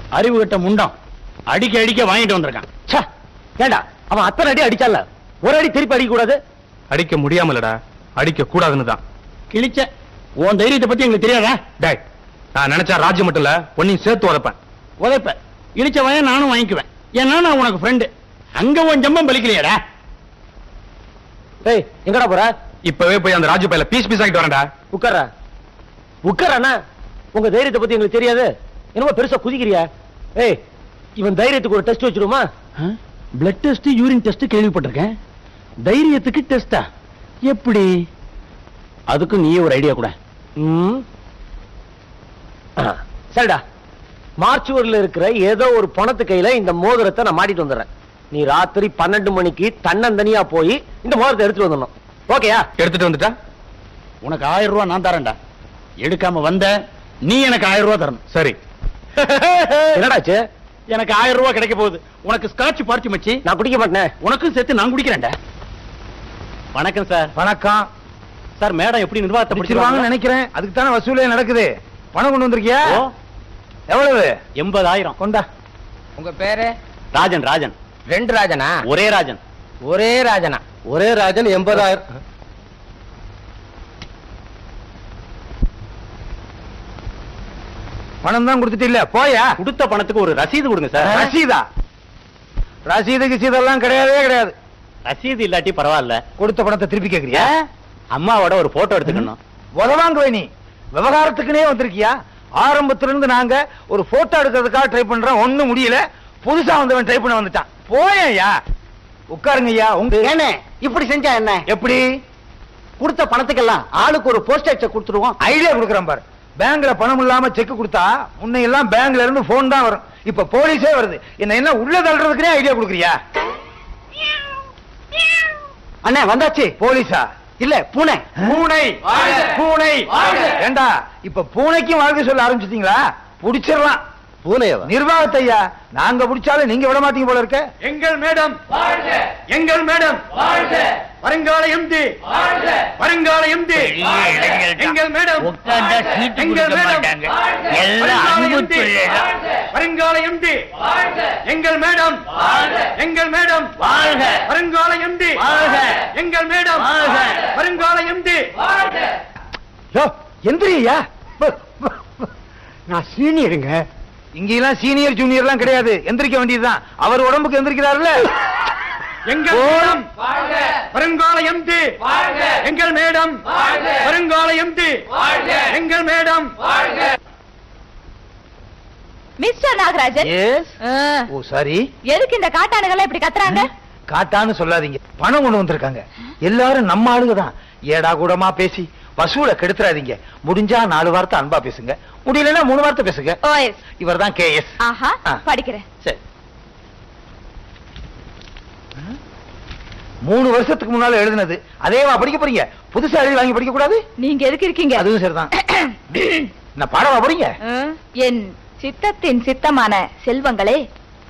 அறிவு கட்ட முண்டம் அடிக்க அடிக்க வாங்கிட்டு வந்திருக்கான் ச்சே, ஏண்டா அவன் அத்தனை அடி அடிச்சால ஒரு அடி திருப்பி அடிக்க கூடாது அடிக்க முடியாமலடா அடிக்க கூடாதுன்னு தான் கிழிச்ச உன் தைரியத்தை பத்தி எங்களுக்கு தெரியாதா டேய் நான் நினைச்சா ராஜ்யம் மட்டும் இல்ல உன்னையும் சேர்த்து உதைப்பேன் உதைப்ப இழிச்ச வயன் நானும் வாங்கிக்குவேன் ஏன்னா நான் உனக்கு ஃப்ரெண்டு அங்க உன் ஜம்பம் பலிக்கலையாடா ஏய் எங்கடா போற இப்பவே போய் அந்த ராஜு பையில பீஸ் பீஸ் ஆகிட்டு வரேன்டா உட்கார்றா உட்காரண்ணா உங்க தைரியத்தை பத்தி எங்களுக்கு தெரியாது என்னமோ பெருசா குதிக்கிறியா ஏய் இவன் தைரியத்துக்கு ஒரு டெஸ்ட் வச்சிருமா பிளட் டெஸ்ட் யூரின் டெஸ்ட் கேள்விப்பட்டிருக்கேன் தைரியத்துக்கு டெஸ்டா எப்படி அதுக்கு நீயே ஒரு ஐடியா கூட ம் ஆ, சரிடா மார்ச்சுவரில் இருக்கிற ஏதோ ஒரு பணத்து கையில இந்த மோதிரத்தை நான் மாட்டிட்டு வந்துடுறேன் நீ ராத்திரி பன்னெண்டு மணிக்கு தன்னந்தனியா போய் இந்த மோதிரத்தை எடுத்துட்டு வந்துடணும் ஓகேயா எடுத்துட்டு வந்துட்டா உனக்கு ஆயிரம் ரூபாய் நான் தரேன்டா எடுக்காம வந்த நீ எனக்கு ஆயிரம் ரூபாய் தரணும் சரி என்னடாச்சு எனக்கு ஆயிரம் ரூபாய் கிடைக்க போகுது உனக்கு ஸ்காட்ச் பார்ட்டி மச்சி நான் குடிக்க மாட்டேன் உனக்கும் சேர்த்து நான் குடிக்கிறேன்டா வணக்கம் சார் வணக்கம் சார் மேடம் எப்படி நிர்வாகத்தை பிடிச்சிருவாங்கன்னு முடிச்சிருவாங்க நினைக்கிறேன் அதுக்கு தானே வசூலே நடக்குது பணம் கொண்டு வந்திருக்கியா ஓ எவ்வளவு எண்பதாயிரம் கொண்டா உங்க பேரு ராஜன் ராஜன் ரெண்டு ராஜனா ஒரே ராஜன் ஒரே ராஜனா ஒரே ராஜன் எண்பதாயிரம் பணம் தான் கொடுத்துட்டு இல்ல போயா கொடுத்த பணத்துக்கு ஒரு ரசீது கொடுங்க சார் ரசீதா ரசீதுக்கு சீதெல்லாம் கிடையவே கிடையாது ரசீது இல்லாட்டி பரவாயில்ல கொடுத்த பணத்தை திருப்பி கேக்குறியா அம்மாவோட ஒரு போட்டோ எடுத்துக்கணும் உதவாங்குவே நீ விவகாரத்துக்குனே வந்திருக்கியா ஆரம்பத்துல இருந்து நாங்க ஒரு போட்டோ எடுக்கிறதுக்காக ட்ரை பண்றோம் ஒண்ணும் முடியல புதுசா வந்தவன் ட்ரை பண்ண வந்துட்டான் போயா உட்காருங்க ஐயா உங்க ஏனே இப்படி செஞ்சா என்ன எப்படி கொடுத்த பணத்துக்கெல்லாம் ஆளுக்கு ஒரு போஸ்டேஜ் கொடுத்துருவோம் ஐடியா கொடுக்குறேன் பாரு பேங்க்ல பணம் இல்லாம செக் கொடுத்தா முன்ன எல்லாம் பேங்க்ல இருந்து போன் தான் வரும் இப்ப போலீஸே வருது என்ன என்ன உள்ள தள்ளுறதுக்குனே ஐடியா கொடுக்குறியா அண்ணே வந்தாச்சு போலீஸா இல்ல பூனை பூனை பூனை ஏண்டா இப்ப பூனைக்கும் வாழ்க்கை சொல்ல ஆரம்பிச்சிட்டீங்களா புடிச்சிடலாம் பூனையவா நிர்வாகத்தை ஐயா நாங்க புடிச்சாலும் நீங்க விட மாட்டீங்க போல இருக்க எங்கள் மேடம் எங்கள் மேடம் வருங்கால எம்டி வருங்கால எம்டி எங்கள் மேடம் எங்கள் மேடம் வருங்கால எம்டி எங்கள் மேடம் எங்கள் மேடம் வருங்கால எம்டி எங்கள் மேடம் வருங்கால எம்டி யோ எந்திரியா நான் சீனியருங்க இங்கெல்லாம் சீனியர் ஜூனியர் எல்லாம் கிடையாது எந்திரிக்க வேண்டியதுதான் அவர் உடம்புக்கு எந்திரிக்கிறாருல்ல எங்கள் மேடம் வருங்கால எம்டி எங்கள் மேடம் வருங்கால எம்டி எங்கள் மேடம் மிஸ்டர் நாகராஜன் எஸ் ஆ, ஓ சாரி எதுக்கு இந்த காட்டானுகள் இப்படி கத்துறாங்க காட்டான்னு சொல்லாதீங்க பணம் கொண்டு வந்திருக்காங்க எல்லாரும் நம்ம ஆளுங்க தான் ஏடா கூடமா பேசி வசூல கெடுத்துறாதீங்க முடிஞ்சா நாலு வார்த்தை அன்பா பேசுங்க முடியலன்னா மூணு வார்த்தை பேசுங்க ஓஎஸ் இவர் தான் கே எஸ் ஆஹா ஆ. படிக்கிறேன் சரி மூணு வருஷத்துக்கு முன்னால எழுதுனது அதேவா படிக்க போறீங்க புதுசா எழுதி வாங்கி படிக்க கூடாது நீங்க எதுக்கு இருக்கீங்க அதுவும் சரிதான் நான் பாடவா போறீங்க ஆ, என் சித்தத்தின் சித்தமான செல்வங்களே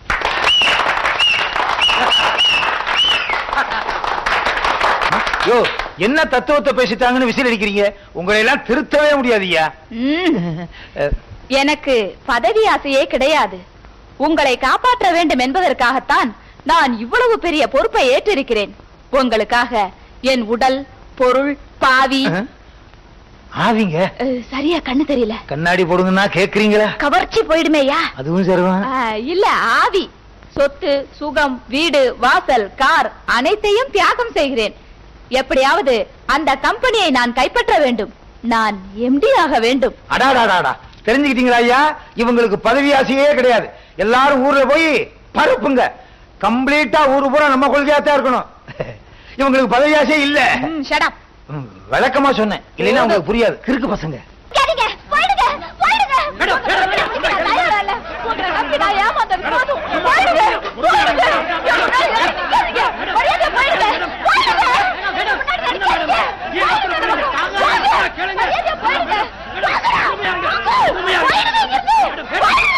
யோ என்ன தத்துவத்தை பேசிட்டாங்கன்னு விசில் அடிக்கிறீங்க உங்களை எல்லாம் திருத்தவே முடியாதுய்யா ம், அஹ், எனக்கு பதவி ஆசையே கிடையாது உங்களை காப்பாற்ற வேண்டும் என்பதற்காகத்தான் நான் இவ்வளவு பெரிய பொறுப்பை ஏற்றிருக்கிறேன் உங்களுக்காக என் உடல் பொருள் பாவி அஹ். ஆவிங்க அஹ், சரியா கண்ணு தெரியல கண்ணாடி போடுங்கன்னா கேக்குறீங்களா கவர்ச்சி போயிடுமேயா அதுவும் சரிதான் ஆ, இல்ல ஆவி சொத்து சுகம் வீடு வாசல் கார் அனைத்தையும் தியாகம் செய்கிறேன் எப்படியாவது அந்த கம்பெனியை நான் கைப்பற்ற வேண்டும் நான் எம்டி ஆக வேண்டும் அடாடாடாடா தெரிஞ்சுக்கிட்டீங்களா ஐயா இவங்களுக்கு பதவி ஆசையே கிடையாது எல்லாரும் ஊர்ல போய் பருப்புங்க கம்ப்ளீட்டா ஊரு பூரா நம்ம கொள்கையா தான் இருக்கணும் இவங்களுக்கு பதவி ஆசையே இல்ல ம், shut up. ம், விளக்கமா சொன்னேன் இல்லைன்னா உங்களுக்கு புரியாது கிறுக்கு பசங்க சரிங்க, போயிடுங்க, போயிடுங்க. நான் தயாரா இல்ல. உங்களை நம்பி நான் ஏமாந்த விரோதம். போயிடுங்க, போயிடுங்க. சரிங்க, மரியாதையா போயிடுங்க. போயிடுங்க. முன்னாடி நிக்காதீங்க. போயிடுங்க இந்த பக்கம். போங்க. மரியாதையா போயிடுங்க. வாங்கடா. வாங்க. போயிடுங்க இங்கிருந்து.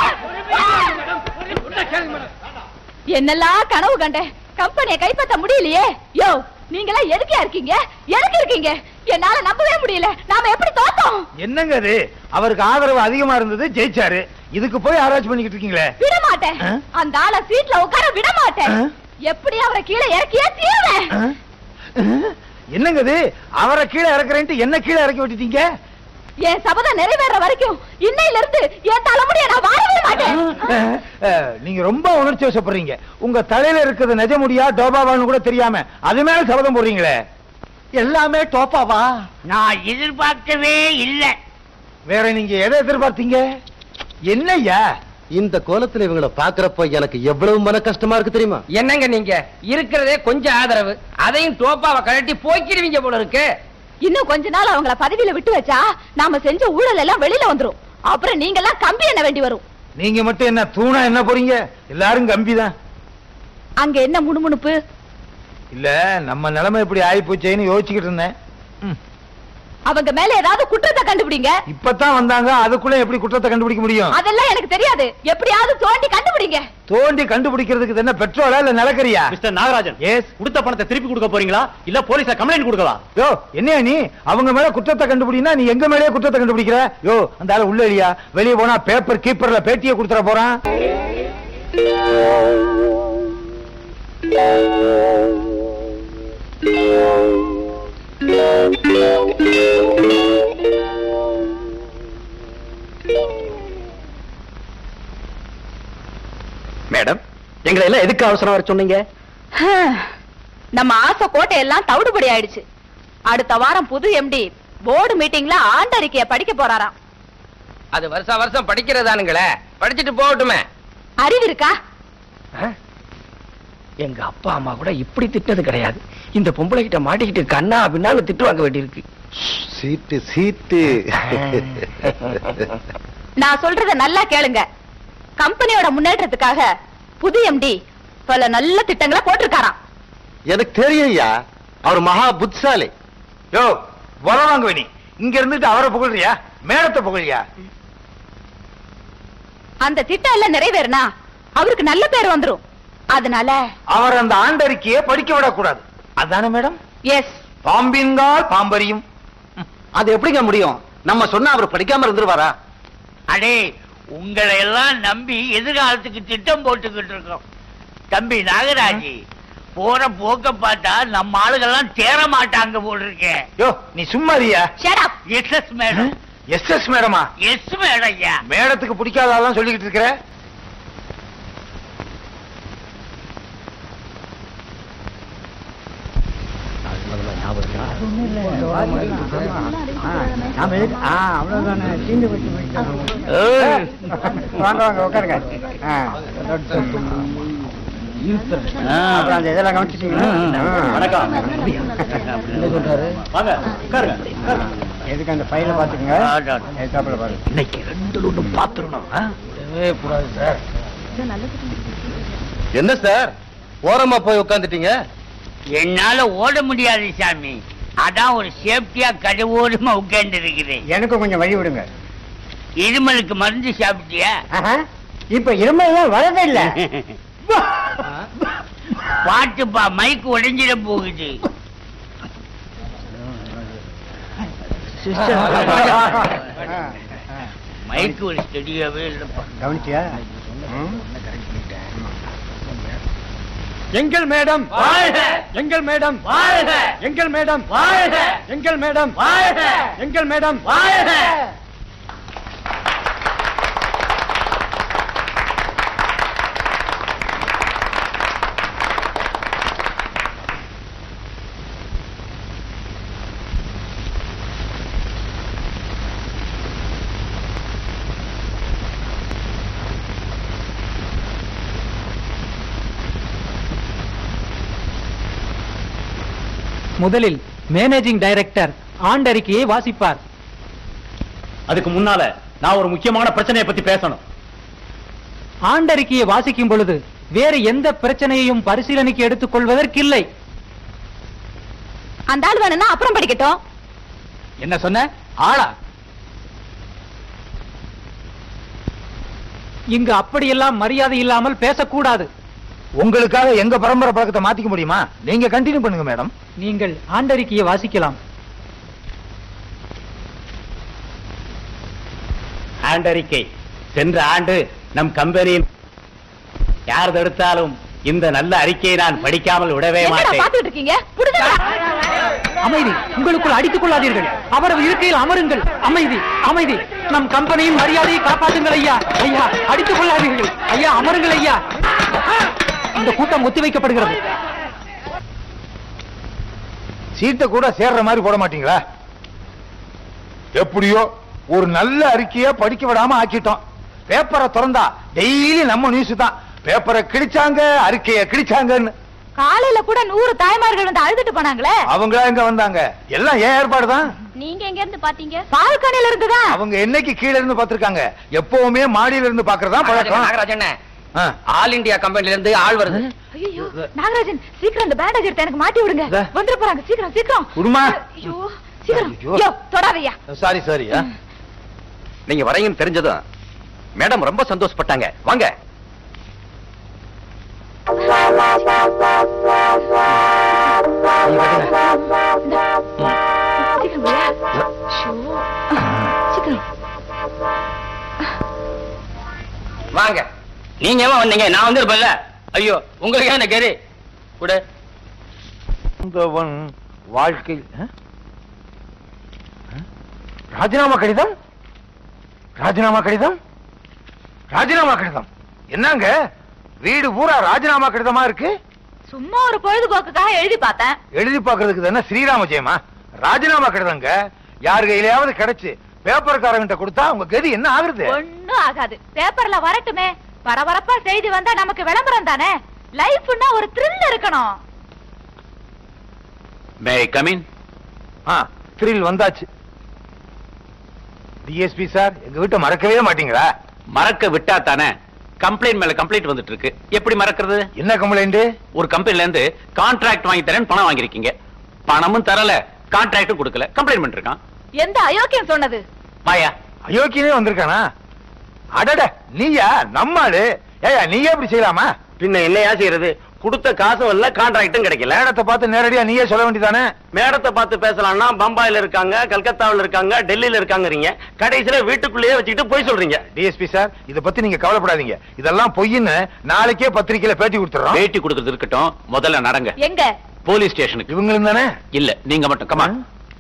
போயிடுங்க. என்னெல்லாம் கனவு கண்டேன் கம்பெனியை கைப்பற்ற முடியலையே யோ நீங்களா எதுக்கா இருக்கீங்க எதுக்கு இருக்கீங்க என்னால நம்பவே முடியல நாம எப்படி தோத்தோம் என்னங்க அது அவருக்கு ஆதரவு அதிகமா இருந்தது ஜெயிச்சாரு இதுக்கு போய் ஆராய்ச்சி பண்ணிக்கிட்டு இருக்கீங்களே விட மாட்டேன் ஆ? அந்த ஆளை சீட்ல உட்கார விட மாட்டேன் ஆ? எப்படி அவரை கீழே இறக்கியே தீருவேன் ஆ? ஆ? என்னங்க இது அவரை கீழே இறக்குறேன்ட்டு என்ன கீழே இறக்கி விட்டுட்டீங்க என் சபதம் நிறைவேற வரைக்கும் இன்னையில இருந்து என் தலைமுடிய நான் வாழவே மாட்டேன் அஹ், அஹ், நீங்க ரொம்ப உணர்ச்சி வசப்படுறீங்க உங்க தலையில இருக்கிறது நிஜ முடியா டோபாவான்னு கூட தெரியாம அது மேல சபதம் போடுறீங்களே எல்லாமே டோப்பாவா நான் எதிர்பார்க்கவே இல்ல வேற நீங்க எதை எதிர்பார்த்தீங்க என்னய்யா இந்த கோலத்துல இவங்கள பாக்குறப்ப எனக்கு எவ்வளவு மன கஷ்டமா இருக்கு தெரியுமா என்னங்க நீங்க இருக்கிறதே கொஞ்சம் ஆதரவு அதையும் டோப்பாவை கழட்டி போய்க்கிடுவீங்க போல இருக்கு இன்னும் கொஞ்ச நாள் அவங்கள பதவியில விட்டு வச்சா நாம செஞ்ச ஊழல் எல்லாம் வெளியில வந்துரும் அப்புறம் நீங்க எல்லாம் கம்பி என்ன வேண்டி வரும் நீங்க மட்டும் என்ன தூணா என்ன போறீங்க எல்லாரும் கம்பிதான் அங்க என்ன முணுமுணுப்பு இல்ல நம்ம நிலைமை இப்படி ஆகி போச்சேன்னு யோசிச்சுக்கிட்டு இருந்தேன் ம், அவங்க மேல ஏதாவது குற்றத்தை கண்டுபிடிங்க இப்பதான் வந்தாங்க அதுக்குள்ள எப்படி குற்றத்தை கண்டுபிடிக்க முடியும் அதெல்லாம் எனக்கு தெரியாது எப்படியாவது தோண்டி கண்டுபிடிங்க தோண்டி கண்டுபிடிக்கிறதுக்கு இது என்ன பெட்ரோலா இல்ல நிலக்கரியா மிஸ்டர் நாகராஜன் எஸ் கொடுத்த பணத்தை திருப்பி கொடுக்க போறீங்களா இல்ல போலீஸா கம்ப்ளைண்ட் கொடுக்கவா யோ என்னையா நீ அவங்க மேல குற்றத்தை கண்டுபிடினா நீ எங்க மேலயே குற்றத்தை கண்டுபிடிக்கிற யோ அந்த ஆளு உள்ள இல்லையா வெளிய போனா பேப்பர் கீப்பர்ல பேட்டியை கொடுத்துற போறான் மேடம் எங்களை எல்லாம் எதுக்கு அவசரம் வர சொன்னீங்க நம்ம ஆசை கோட்டை எல்லாம் தவிடுபடி ஆயிடுச்சு அடுத்த வாரம் புது எம்டி போர்டு மீட்டிங்ல ஆண்டறிக்கைய படிக்க போறாராம் அது வருஷம் வருஷம் படிக்கிறதானுங்களே படிச்சுட்டு போகட்டுமே அறிவு இருக்கா எங்க அப்பா அம்மா கூட இப்படி திட்டது கிடையாது இந்த பொம்பளை கிட்ட மாட்டிக்கிட்டு கண்ணா அப்படின்னு திட்டு வாங்க வேண்டியிருக்கு சீட்டு சீட்டு நான் சொல்றத நல்லா கேளுங்க கம்பெனியோட முன்னேற்றத்துக்காக புது எம்டி பல நல்ல திட்டங்களை போட்டிருக்காராம் எனக்கு தெரியும்யா அவர் மகா புத்திசாலி யோ வர வாங்க நீ இங்க இருந்துட்டு அவரை புகழ்றியா மேடத்தை புகழியா அந்த திட்டம் எல்லாம் நிறைவேறினா அவருக்கு நல்ல பேர் வந்துரும் அதனால அவர் அந்த ஆண்டறிக்கையை படிக்க விடக்கூடாது அதானே மேடம் எஸ் பாம்பின்கால் பாம்பரியும் அது எப்படிங்க முடியும் நம்ம சொன்னா அவர் படிக்காம இருந்துருவாரா அடே உங்களை எல்லாம் நம்பி எதிர்காலத்துக்கு திட்டம் போட்டுக்கிட்டு இருக்கோம் தம்பி நாகராஜி போற போக்க பார்த்தா நம்ம ஆளுகெல்லாம் தேற மாட்டாங்க போல் இருக்கேன் யோ நீ சும்மா இருயா shut up yes yes madam yes yes மேடமா எஸ் மேடம் ஐயா மேடத்துக்கு பிடிக்காததான் சொல்லிக்கிட்டு இருக்கிற வாங்க வாங்க உட்காருங்க அப்புறம் அந்த இதெல்லாம் கவனிச்சிட்டீங்களா வணக்கம் வாங்க உட்காருங்க எதுக்கு அந்த ஃபைல பாத்துக்கங்க ஏத்தாப்புல பாருங்க இன்னைக்கு ரெண்டு ஒண்ணு பாத்துடணும் கூடாது சார் என்ன சார் ஓரமா போய் உட்காந்துட்டீங்க என்னால ஓட முடியாது சாமி அதான் ஒரு சேஃப்டியா கடுவோடுமா உட்கார்ந்து இருக்கிறேன் எனக்கு கொஞ்சம் வழி விடுங்க இருமலுக்கு மருந்து சாப்பிட்டியா ஆஹா, இப்ப இருமையெல்லாம் வரதே இல்ல பாட்டுப்பா மைக்கு உடைஞ்சிட போகுது மைக்கு ஒரு ஸ்டெடியாவே இல்லப்பா கவனிச்சியா எங்கள் மேடம் வாழ்க! எங்கள் மேடம் வாழ்க! எங்கள் மேடம் வாழ்க! எங்கள் மேடம் வாழ்க! எங்கள் மேடம் வாழ்க! முதலில் மேனேஜிங் டைரக்டர் ஆண்டறிக்கையை வாசிப்பார் அதுக்கு முன்னால நான் ஒரு முக்கியமான பிரச்சனையை பத்தி பேசணும் ஆண்டறிக்கையை வாசிக்கும் பொழுது வேறு எந்த பிரச்சனையையும் பரிசீலனைக்கு எடுத்துக் கொள்வதற்கில்லை அந்த ஆள் வேணும்னா அப்புறம் படிக்கட்டும் என்ன சொன்ன ஆளா இங்கு அப்படியெல்லாம் மரியாதை இல்லாமல் பேசக்கூடாது உங்களுக்காக எங்க பரம்பரை பழக்கத்தை மாத்திக்க முடியுமா நீங்க கண்டினியூ பண்ணுங்க மேடம் நீங்கள் ஆண்டறிக்கையை வாசிக்கலாம் ஆண்டறிக்கை சென்ற ஆண்டு நம் கம்பெனியின் யார் தடுத்தாலும் இந்த நல்ல அறிக்கையை நான் படிக்காமல் விடவே என்னடா மாட்டேன் பாத்துட்டு இருக்கீங்க புடிச்சுடா அமைதி உங்களுக்குள் அடித்துக் கொள்ளாதீர்கள் அவரது இருக்கையில் அமருங்கள் அமைதி அமைதி நம் கம்பெனியின் மரியாதையை காப்பாற்றுங்கள் ஐயா ஐயா அடித்துக் கொள்ளாதீர்கள் ஐயா அமருங்கள் ஐயா இந்த கூட்டம் ஒத்திவைக்கப்படுகிறது சீட்டை கூட சேர்ற மாதிரி போட மாட்டீங்களா எப்படியோ ஒரு நல்ல அறிக்கைய படிக்க விடாம ஆக்கிட்டோம் பேப்பரை திறந்தா டெய்லி நம்ம நியூஸ் தான் பேப்பரை கிழிச்சாங்க அறிக்கைய கிழிச்சாங்கன்னு காலையில கூட நூறு தாய்மார்கள் வந்து அழுதுட்டு போனாங்களே அவங்களா எங்க வந்தாங்க எல்லாம் ஏன் ஏற்பாடு தான் நீங்க எங்க இருந்து பாத்தீங்க பால்கனில இருந்துதான் அவங்க என்னைக்கு கீழ இருந்து பாத்திருக்காங்க எப்பவுமே மாடியில இருந்து பாக்குறதா பழக்கம் நாகராஜன் ஆ. ஆல் இந்தியா கம்பெனில இருந்து ஆள் வருது ஐயோ நாகராஜன் சீக்கிரம் அந்த பேண்டேஜ் எடுத்து எனக்கு மாட்டி விடுங்க இதா. வந்துட போறாங்க சீக்கிரம் சீக்கிரம் விடுமா? ஐயோ சீக்கிரம் ஐயோ. ஐயோ தொடாதையா சாரி சாரி நீங்க வரீங்கன்னு தெரிஞ்சதும் மேடம் ரொம்ப சந்தோஷப்பட்டாங்க வாங்க சீக்கிரம் வாயா. ஷோ. சீக்கிரம் வாங்க நீங்க ஏன் வந்தீங்க நான் வந்திருப்பேன்ல ஐயோ உங்களுக்கு ஏன் கேரி கூட வந்தவன் வாழ்க்கை ஆ? ஆ? ராஜினாமா கடிதம் ராஜினாமா கடிதம் ராஜினாமா கடிதம் என்னங்க வீடு பூரா ராஜினாமா கடிதமா இருக்கு சும்மா ஒரு பொழுதுபோக்குக்காக எழுதி பார்த்தேன் எழுதி பாக்குறதுக்கு தானே ஸ்ரீராம ஜெயமா ராஜினாமா கடிதங்க யார் கையிலயாவது கிடைச்சு பேப்பர்காரங்கிட்ட கொடுத்தா உங்க கதி என்ன ஆகுறது ஒண்ணும் ஆகாது பேப்பர்ல வரட்டுமே பரபரப்பா செய்தி வந்தா நமக்கு விளம்பரம் தானே லைஃப்னா ஒரு த்ரில் இருக்கணும் மே கமின் ஆ த்ரில் வந்தாச்சு டிஎஸ்பி சார் எங்க வீட்டை மறக்கவே மாட்டீங்களா மறக்க விட்டா தானே கம்ப்ளைண்ட் மேல கம்ப்ளைண்ட் வந்துட்டு இருக்கு எப்படி மறக்கிறது என்ன கம்ப்ளைண்ட் ஒரு கம்பெனில இருந்து கான்ட்ராக்ட் வாங்கி தரேன்னு பணம் வாங்கிருக்கீங்க பணமும் தரல கான்ட்ராக்டும் கொடுக்கல கம்ப்ளைண்ட் பண்ணிருக்கான் எந்த அயோக்கியம் சொன்னது பாயா அயோக்கியனே வந்திருக்கானா அடட நீயா நம்மாளு ஏயா நீயே இப்படி செய்யலாமா பின்ன என்னையா செய்யறது கொடுத்த காசும் இல்ல கான்ட்ராக்டும் கிடைக்கல மேடத்தை பார்த்து நேரடியா நீயே சொல்ல வேண்டியதானே மேடத்தை பார்த்து பேசலாம்னா பம்பாயில இருக்காங்க கல்கத்தாவுல இருக்காங்க டெல்லியில இருக்காங்கறீங்க கடைசியில வீட்டுக்குள்ளேயே வச்சுக்கிட்டு போய் சொல்றீங்க டிஎஸ்பி சார் இத பத்தி நீங்க கவலைப்படாதீங்க இதெல்லாம் பொய்ன்னு நாளைக்கே பத்திரிக்கையில பேட்டி கொடுத்துறோம் பேட்டி கொடுக்கறது இருக்கட்டும் முதல்ல நடங்க எங்க போலீஸ் ஸ்டேஷனுக்கு இவங்களும் தானே இல்ல நீங்க மட்டும் கமா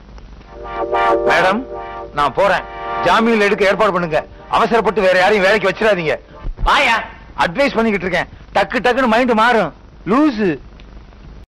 மேடம் நான் போறேன் ஜாமீன் எடுக்க ஏற்பாடு பண்ணுங்க அவசரப்பட்டு வேற யாரையும் வேலைக்கு வச்சிடாதீங்க பாயா அட்வைஸ் பண்ணிக்கிட்டு இருக்கேன் டக்கு டக்குன்னு மைண்ட் மாறும் லூசு